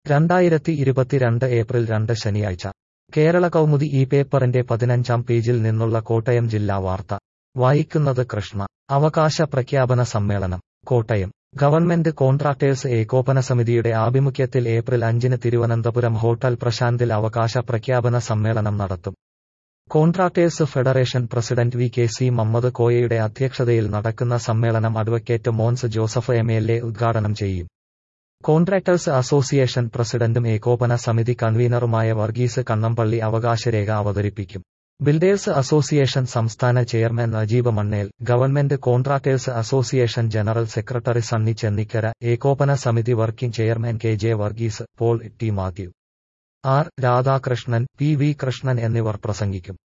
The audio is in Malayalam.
രണ്ടായിരത്തി ഇരുപത്തിരണ്ട് ഏപ്രിൽ രണ്ട് ശനിയാഴ്ച കേരള കൗമുദി ഈ പേപ്പറിന്റെ പതിനഞ്ചാം പേജിൽ നിന്നുള്ള കോട്ടയം ജില്ലാ വാർത്ത വായിക്കുന്നത് കൃഷ്ണ അവകാശ പ്രഖ്യാപന സമ്മേളനം കോട്ടയം ഗവൺമെന്റ് കോൺട്രാക്ടേഴ്സ് ഏകോപന സമിതിയുടെ ആഭിമുഖ്യത്തിൽ ഏപ്രിൽ അഞ്ചിന് തിരുവനന്തപുരം ഹോട്ടൽ പ്രശാന്തിൽ അവകാശ പ്രഖ്യാപന സമ്മേളനം നടത്തും Contractors Federation president V K C Mammad കോയയുടെ അധ്യക്ഷതയിൽ നടക്കുന്ന സമ്മേളനം advocate Mons Joseph M L A ഉദ്ഘാടനം ചെയ്യും കോൺട്രാക്ടേഴ്സ് അസോസിയേഷൻ പ്രസിഡന്റും ഏകോപന സമിതി കൺവീനറുമായ വർഗീസ് കണ്ണമ്പള്ളി അവകാശരേഖ അവതരിപ്പിക്കും ബിൽഡേഴ്സ് അസോസിയേഷൻ സംസ്ഥാന chairman Najeeb Mannel Government Contractors Association general secretary Sunny Chennikkara ഏകോപന സമിതി working chairman K J Varghese Paul T Mathew R Radhakrishnan P V Krishnan എന്നിവർ പ്രസംഗിക്കും